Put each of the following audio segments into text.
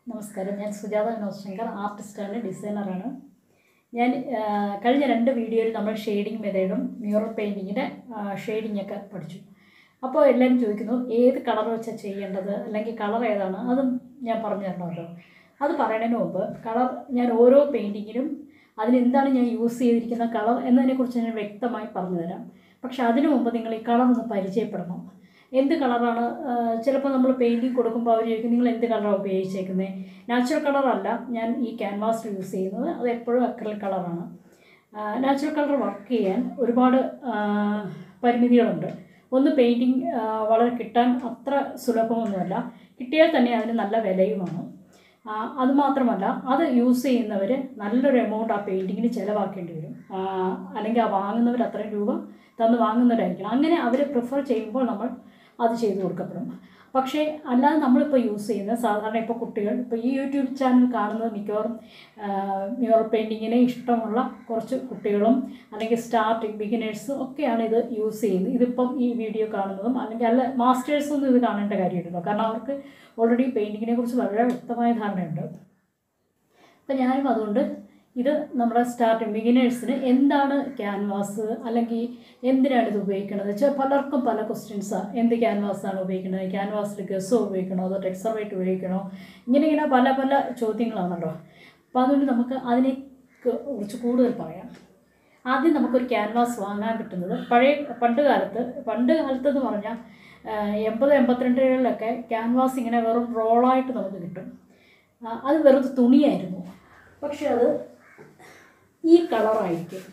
നമസ്കാരം ഞാൻ സുജാത വിനോദ് ശങ്കർ ആർട്ടിസ്റ്റാണ് ഡിസൈനറാണ് ഞാൻ ആ, കഴിഞ്ഞ രണ്ട് വീഡിയോയിൽ നമ്മൾ ഷെയ്ഡിങ് മെത്തേഡും മ്യൂറൽ പെയിൻറ്റിങ്ങിൻ്റെ ഷെയ്ഡിങ് ഒക്കെ പഠിച്ചു അപ്പോൾ എല്ലാവരും ചോദിക്കുന്നു ഏത് കളർ വെച്ചാണ് ചെയ്യേണ്ടത് അല്ലെങ്കിൽ കളർ ഏതാണ് അതും ഞാൻ പറഞ്ഞു തരണമല്ലോ അത് പറയുന്നതിന് മുമ്പ് കളർ ഞാൻ ഓരോ പെയിൻറ്റിങ്ങിനും അതിനെന്താണ് ഞാൻ യൂസ് ചെയ്തിരിക്കുന്ന കളർ എന്നതിനെക്കുറിച്ച് ഞാൻ വ്യക്തമായി പറഞ്ഞു തരാം പക്ഷെ അതിനു മുമ്പ് നിങ്ങൾ ഈ കളർ ഒന്ന് പരിചയപ്പെടണം എന്ത് കളറാണ് ചിലപ്പോൾ നമ്മൾ പെയിൻറ്റിങ് കൊടുക്കുമ്പോൾ അവർ ചോദിക്കും നിങ്ങൾ എന്ത് കളറാണ് ഉപയോഗിച്ചേക്കുന്നത് നാച്ചുറൽ കളറല്ല ഞാൻ ഈ ക്യാൻവാസിൽ യൂസ് ചെയ്യുന്നത് അത് എപ്പോഴും അക്രൽ കളറാണ് നാച്ചുറൽ കളർ വർക്ക് ചെയ്യാൻ ഒരുപാട് ആ, പരിമിതികളുണ്ട് ഒന്ന് പെയിൻറ്റിങ് വളരെ കിട്ടാൻ അത്ര സുലഭമൊന്നുമല്ല കിട്ടിയാൽ തന്നെ അതിന് നല്ല വിലയുമാണ് ആ, അതുമാത്രമല്ല അത് യൂസ് ചെയ്യുന്നവർ നല്ലൊരു എമൗണ്ട് ആ പെയിൻറ്റിങ്ങിന് ചിലവാക്കേണ്ടി വരും ആ, അല്ലെങ്കിൽ ആ വാങ്ങുന്നവർ അത്രയും രൂപ തന്ന് വാങ്ങുന്നവരായിരിക്കണം അങ്ങനെ അവർ പ്രിഫർ ചെയ്യുമ്പോൾ നമ്മൾ അത് ചെയ്തു കൊടുക്കപ്പെടും പക്ഷേ അല്ലാതെ നമ്മളിപ്പോൾ യൂസ് ചെയ്യുന്ന സാധാരണ ഇപ്പോൾ കുട്ടികൾ ഇപ്പോൾ ഈ യൂട്യൂബ് ചാനൽ കാണുന്നത് മിക്കവാറും മ്യൂറൽ പെയിൻറ്റിങ്ങിനെ ഇഷ്ടമുള്ള കുറച്ച് കുട്ടികളും അല്ലെങ്കിൽ സ്റ്റാർട്ടിങ് ബിഗിനേഴ്സും ഒക്കെയാണ് ഇത് യൂസ് ചെയ്യുന്നത് ഇതിപ്പം ഈ വീഡിയോ കാണുന്നതും അല്ലെങ്കിൽ അല്ല മാസ്റ്റേഴ്സൊന്നും ഇത് കാണേണ്ട കാര്യമില്ലല്ലോ കാരണം അവർക്ക് ഓൾറെഡി പെയിൻറ്റിങ്ങിനെ കുറിച്ച് വളരെ വ്യക്തമായ ധാരണയുണ്ട് അപ്പം ഞാനും അതുകൊണ്ട് ഇത് നമ്മുടെ സ്റ്റാർട്ടിങ് ബിഗിനേഴ്സിന് എന്താണ് ക്യാൻവാസ് അല്ലെങ്കിൽ എന്തിനാണ് ഇത് ഉപയോഗിക്കുന്നത് വെച്ചാൽ പലർക്കും പല ക്വസ്റ്റ്യൻസാണ് എന്ത് ക്യാൻവാസാണ് ഉപയോഗിക്കുന്നത് ക്യാൻവാസിൽ ഗസോ ഉപയോഗിക്കണോ അതോ ടെക്സർവൈറ്റ് ഉപയോഗിക്കണോ ഇങ്ങനെ ഇങ്ങനെ പല പല ചോദ്യങ്ങളാണല്ലോ അപ്പോൾ അതുകൊണ്ട് നമുക്ക് അതിനെ കുറിച്ച് കൂടുതൽ പറയാം ആദ്യം നമുക്കൊരു ക്യാൻവാസ് വാങ്ങാൻ കിട്ടുന്നത് പഴയ പണ്ട് കാലത്ത് പണ്ട് കാലത്തെന്ന് പറഞ്ഞാൽ എൺപത് എൺപത്തിരണ്ടുകളിലൊക്കെ ക്യാൻവാസ് ഇങ്ങനെ വെറും റോളായിട്ട് നമുക്ക് കിട്ടും ആ, അത് വെറുതെ തുണിയായിരുന്നു പക്ഷെ അത് ഈ കളറായിരിക്കും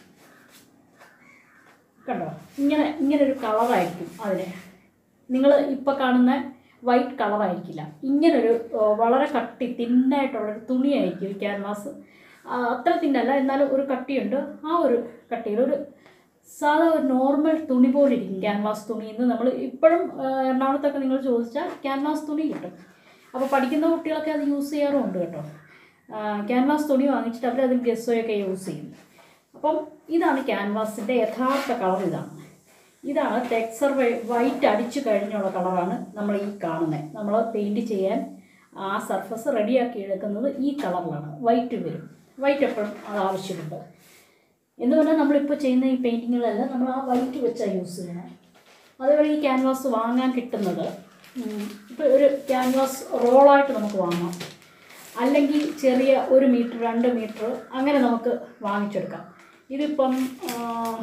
കണ്ടോ ഇങ്ങനെ ഇങ്ങനെ ഒരു കളറായിരിക്കും അതിന് നിങ്ങൾ ഇപ്പോൾ കാണുന്ന വൈറ്റ് കളറായിരിക്കില്ല ഇങ്ങനൊരു ആ, വളരെ കട്ടി തിന്നായിട്ടുള്ളൊരു തുണിയായിരിക്കും ഈ ക്യാൻവാസ് ആ, അത്ര തിന്നല്ല എന്നാലും ഒരു കട്ടിയുണ്ട് ആ ഒരു കട്ടിയിൽ ഒരു സാധാ ഒരു നോർമൽ തുണി പോലെ ഇരിക്കും ക്യാൻവാസ് തുണി എന്ന് നമ്മൾ ഇപ്പോഴും ആ, എറണാകുളത്തൊക്കെ നിങ്ങൾ ചോദിച്ചാൽ ക്യാൻവാസ് തുണി കിട്ടും അപ്പോൾ പഠിക്കുന്ന കുട്ടികളൊക്കെ അത് യൂസ് ചെയ്യാറുമുണ്ട് കേട്ടോ ക്യാൻവാസ് തുണി വാങ്ങിച്ചിട്ട് അവർ അതിൽ ഗസ്സോയൊക്കെ യൂസ് ചെയ്യും അപ്പം ഇതാണ് ക്യാൻവാസിൻ്റെ യഥാർത്ഥ കളർ ഇതാണ് ഇതാണ് ടെക്സർ വൈറ്റ് അടിച്ചു കഴിഞ്ഞുള്ള കളറാണ് നമ്മൾ ഈ കാണുന്നത് നമ്മൾ പെയിൻറ്റ് ചെയ്യാൻ ആ സർഫസ് റെഡിയാക്കി എടുക്കുന്നത് ഈ കളറിലാണ് വൈറ്റ് വരും വൈറ്റ് എപ്പോഴും അത് ആവശ്യമുണ്ട് എന്ന് പറഞ്ഞാൽ നമ്മളിപ്പോൾ ചെയ്യുന്ന ഈ പെയിൻറ്റിങ്ങുകളെല്ലാം നമ്മൾ ആ വൈറ്റ് വെച്ചാണ് യൂസ് ചെയ്യണത് അതേപോലെ ഈ ക്യാൻവാസ് വാങ്ങാൻ കിട്ടുന്നത് ഇപ്പോൾ ഒരു ക്യാൻവാസ് റോളായിട്ട് നമുക്ക് വാങ്ങാം അല്ലെങ്കിൽ ചെറിയ ഒരു മീറ്റർ രണ്ട് മീറ്റർ അങ്ങനെ നമുക്ക് വാങ്ങിച്ചെടുക്കാം ഇതിപ്പം ആ,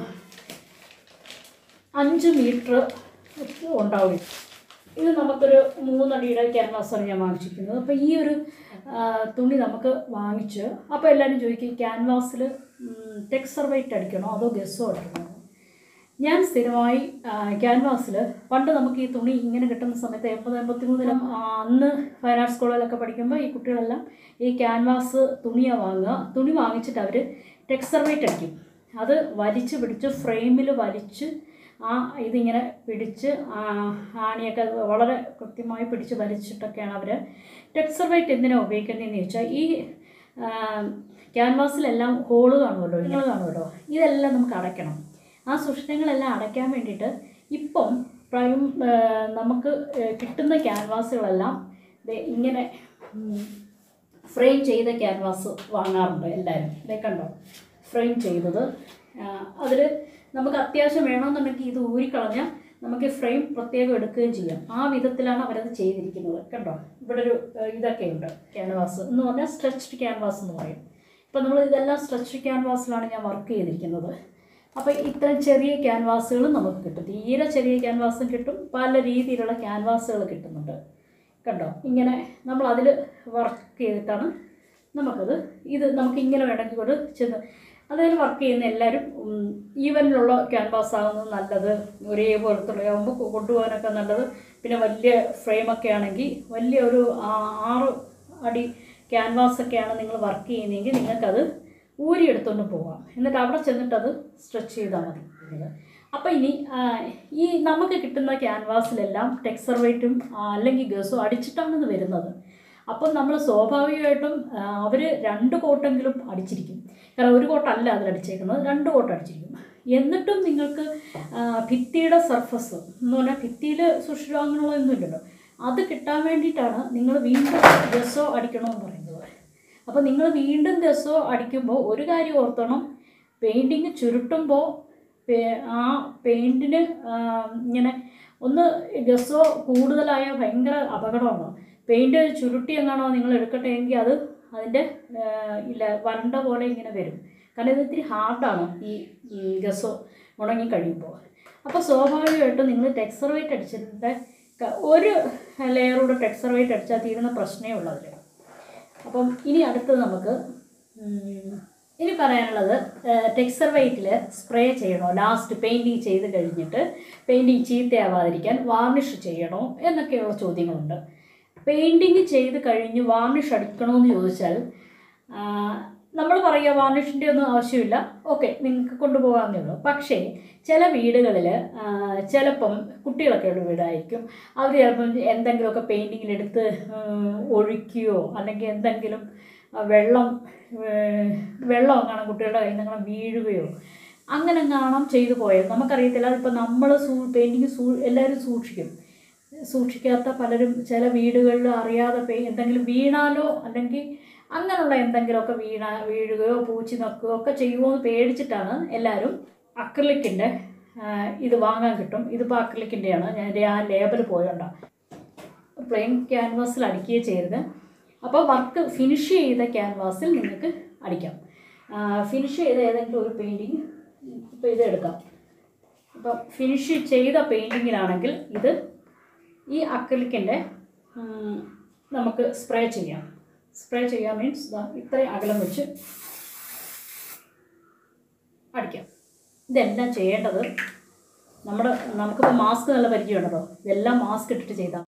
അഞ്ച് മീറ്റർ ഉണ്ടാവും ഇത് നമുക്കൊരു മൂന്നടിയുടെ ക്യാൻവാസാണ് ഞാൻ വാങ്ങിച്ചിരിക്കുന്നത് അപ്പോൾ ഈ ഒരു ആ, തുണി നമുക്ക് വാങ്ങിച്ച് അപ്പോൾ എല്ലാവരും ചോദിക്കും ക്യാൻവാസിൽ ടെക്സർ വൈറ്റ് അടിക്കണോ അതോ ഗസ്സോ അടിക്കണോ ഞാൻ സ്ഥിരമായി ക്യാൻവാസിൽ പണ്ട് നമുക്ക് ഈ തുണി ഇങ്ങനെ കിട്ടുന്ന സമയത്ത് എൺപത് എൺപത്തി മൂന്നിലും അന്ന് ഫൈൻ ആർട്സ് സ്കൂളിലൊക്കെ പഠിക്കുമ്പോൾ ഈ കുട്ടികളെല്ലാം ഈ ക്യാൻവാസ് തുണിയാണ് വാങ്ങുക തുണി വാങ്ങിച്ചിട്ട് അവർ ടെക്സർ വൈറ്റ് അടിക്കും അത് വലിച്ച് പിടിച്ച് ഫ്രെയിമിൽ വലിച്ച് ആ ഇതിങ്ങനെ പിടിച്ച് ആ ആണിയൊക്കെ വളരെ കൃത്യമായി പിടിച്ച് വലിച്ചിട്ടൊക്കെയാണ് അവർ ടെക്സർ വൈറ്റ് എന്തിനാണ് ഉപയോഗിക്കുന്നതെന്ന് ചോദിച്ചാൽ ഈ ആ, ക്യാൻവാസിലെല്ലാം ഹോള് കാണുമല്ലോ നിങ്ങൾ കാണുമല്ലോ ഇതെല്ലാം നമുക്ക് അടയ്ക്കണം ആ സൂക്ഷ്മങ്ങളെല്ലാം അടയ്ക്കാൻ വേണ്ടിയിട്ട് ഇപ്പം പ്രൈം ആ, നമുക്ക് ആ, കിട്ടുന്ന ക്യാൻവാസുകളെല്ലാം ദേ ഇങ്ങനെ ഫ്രെയിം ചെയ്ത ക്യാൻവാസ് വാങ്ങാറുണ്ട് എല്ലാവരും ഇതേ കണ്ടോ ഫ്രെയിം ചെയ്തത് അതിൽ നമുക്ക് അത്യാവശ്യം വേണമെന്നുണ്ടെങ്കിൽ ഇത് ഊരിക്കളഞ്ഞാൽ നമുക്ക് ഫ്രെയിം പ്രത്യേകം എടുക്കുകയും ചെയ്യാം ആ വിധത്തിലാണ് അവരത് ചെയ്തിരിക്കുന്നത് കണ്ടോ ഇവിടെ ഒരു ആ, ഇതൊക്കെയുണ്ട് ക്യാൻവാസ് എന്ന് പറഞ്ഞാൽ സ്ട്രെച്ച്ഡ് ക്യാൻവാസ് എന്ന് പറയും ഇപ്പം നമ്മൾ ഇതെല്ലാം സ്ട്രെച്ച്ഡ് ക്യാൻവാസിലാണ് ഞാൻ വർക്ക് ചെയ്തിരിക്കുന്നത് അപ്പോൾ ഇത്തരം ചെറിയ ക്യാൻവാസുകളും നമുക്ക് കിട്ടും തീരെ ചെറിയ ക്യാൻവാസും കിട്ടും പല രീതിയിലുള്ള ക്യാൻവാസുകൾ കിട്ടുന്നുണ്ട് കണ്ടോ ഇങ്ങനെ നമ്മൾ അതിൽ വർക്ക് ചെയ്തിട്ടാണ് നമുക്കത് ഇത് നമുക്ക് ഇങ്ങനെ വേണമെങ്കിൽ കൊണ്ട് ചെന്ന് അതിൽ വർക്ക് ചെയ്യുന്ന എല്ലാവരും ഈവനിലുള്ള ക്യാൻവാസ് ആകുന്നത് നല്ലത് ഒരേപോലത്തുള്ള ആകുമ്പോൾ കൊണ്ടുപോകാനൊക്കെ നല്ലത് പിന്നെ വലിയ ഫ്രെയിമൊക്കെ ആണെങ്കിൽ വലിയ ഒരു ആ- ആറ് അടി ക്യാൻവാസൊക്കെയാണ് നിങ്ങൾ വർക്ക് ചെയ്യുന്നതെങ്കിൽ നിങ്ങൾക്കത് ഊരിയെടുത്തുകൊണ്ട് പോകാം എന്നിട്ട് അവിടെ ചെന്നിട്ടത് സ്ട്രെച്ച് ചെയ്താൽ മതി അപ്പോൾ ഇനി ആ, ഈ നമുക്ക് കിട്ടുന്ന ക്യാൻവാസിലെല്ലാം ടെക്സർ വെയിറ്റും അല്ലെങ്കിൽ ഗസും അടിച്ചിട്ടാണ് ഇത് വരുന്നത് അപ്പം നമ്മൾ സ്വാഭാവികമായിട്ടും അവർ രണ്ട് കോട്ടെങ്കിലും അടിച്ചിരിക്കും കാരണം ഒരു കോട്ടല്ല അതിലടിച്ചേക്കുന്നത് രണ്ട് കോട്ട് അടിച്ചിരിക്കും എന്നിട്ടും നിങ്ങൾക്ക് ആ, ഭിത്തിയുടെ സർഫസ് എന്ന് പറഞ്ഞാൽ ഭിത്തിയിൽ സുഷിരോ അങ്ങനെയുള്ളതൊന്നും ഇല്ലല്ലോ അത് കിട്ടാൻ വേണ്ടിയിട്ടാണ് നിങ്ങൾ വീണ്ടും ഗസോ അടിക്കണമെന്ന് പറയുന്നത് അപ്പോൾ നിങ്ങൾ വീണ്ടും ഗസോ അടിക്കുമ്പോൾ ഒരു കാര്യം ഓർത്തണം പെയിൻറ്റിങ് ചുരുട്ടുമ്പോൾ പേ- ആ പെയിൻറ്റിന് ഇങ്ങനെ ഒന്ന് ഗസോ കൂടുതലായ ഭയങ്കര അപകടമാണ് പെയിൻറ്റ് ചുരുട്ടി എങ്ങാണോ നിങ്ങൾ എടുക്കട്ടെ എങ്കിൽ അത് അതിൻ്റെ ഇല്ല വരണ്ട പോലെ ഇങ്ങനെ വരും കാരണം ഇത് ഇത്തിരി ഹാർഡാണ് ഈ ഉം, ഗസോ ഉണങ്ങി കഴിയുമ്പോൾ അപ്പോൾ സ്വാഭാവികമായിട്ടും നിങ്ങൾ ടെക്സ്ചർ വെയിറ്റ് അടിച്ചിട്ട് ക- ഒരു ലെയറൂടെ ടെക്സ്ചർ വെയിറ്റ് അടിച്ചാൽ തീരുന്ന പ്രശ്നമേ ഉള്ളൂ അതിൽ അപ്പം ഇനി അടുത്തത് നമുക്ക് ഉം, ഇനി പറയാനുള്ളത് ടെക്സ്ചർ വെയിറ്റിൽ സ്പ്രേ ചെയ്യണോ ലാസ്റ്റ് പെയിൻറ്റിങ് ചെയ്ത് കഴിഞ്ഞിട്ട് പെയിൻറ്റിങ് ചീത്തയാവാതിരിക്കാൻ വാർണിഷ് ചെയ്യണോ എന്നൊക്കെയുള്ള ചോദ്യങ്ങളുണ്ട് പെയിൻറ്റിങ് ചെയ്ത് കഴിഞ്ഞ് വാർണിഷ് അടിക്കണമെന്ന് ചോദിച്ചാൽ നമ്മൾ പറയുക വാർണിഷിൻ്റെ ഒന്നും ആവശ്യമില്ല ഓക്കെ നിങ്ങൾക്ക് കൊണ്ടുപോകാമെന്നേ ഉള്ളൂ പക്ഷേ ചില വീടുകളിൽ ചിലപ്പം കുട്ടികളൊക്കെ ഉള്ള വീടായിരിക്കും അവർ ചിലപ്പം എന്തെങ്കിലുമൊക്കെ പെയിൻറ്റിങ്ങിലെടുത്ത് ഒഴിക്കുകയോ അല്ലെങ്കിൽ എന്തെങ്കിലും ആ, വെള്ളം ഏഹ്, വെള്ളം എങ്ങാനും കുട്ടികളുടെ കയ്യിൽ നിന്ന് വീഴുകയോ അങ്ങനെ കാണാം ചെയ്തു പോയത് നമുക്കറിയത്തില്ല അതിപ്പോൾ നമ്മൾ സൂ പെയിൻറ്റിങ് സൂ എല്ലാവരും സൂക്ഷിക്കും സൂക്ഷിക്കാത്ത പലരും ചില വീടുകളിൽ അറിയാതെ പേ എന്തെങ്കിലും വീണാലോ അല്ലെങ്കിൽ അങ്ങനെയുള്ള എന്തെങ്കിലുമൊക്കെ വീണ വീഴുകയോ പൂച്ചി നക്കുകയോ ഒക്കെ ചെയ്യുമോ എന്ന് പേടിച്ചിട്ടാണ് എല്ലാവരും അക്രലിക്കിൻ്റെ ഇത് വാങ്ങാൻ കിട്ടും ഇതിപ്പോൾ അക്രലിക്കിൻ്റെയാണ് ഞാൻ ആ ലേബൽ പോയോണ്ടാണ് പ്ലെയിൻ ക്യാൻവാസിൽ അടിക്കുകയും ചെയ്യരുത് അപ്പോൾ വർക്ക് ഫിനിഷ് ചെയ്ത ക്യാൻവാസിൽ നിങ്ങൾക്ക് അടിക്കാം ഫിനിഷ് ചെയ്ത ഏതെങ്കിലും ഒരു പെയിൻറ്റിങ് ഇപ്പോൾ ഇത് എടുക്കാം അപ്പം ഫിനിഷ് ചെയ്ത പെയിൻറ്റിങ്ങിലാണെങ്കിൽ ഇത് ഈ അക്രലിക്കിൻ്റെ നമുക്ക് സ്പ്രേ ചെയ്യാം സ്പ്രേ ചെയ്യാൻ മീൻസ് ഇത്രയും അകലം വെച്ച് അടിക്കാം ഇതെല്ലാം ചെയ്യേണ്ടത് നമ്മുടെ നമുക്കിപ്പോൾ മാസ്ക് നല്ല പരിചയമുണ്ടല്ലോ ഇതെല്ലാം മാസ്ക് ഇട്ടിട്ട് ചെയ്താൽ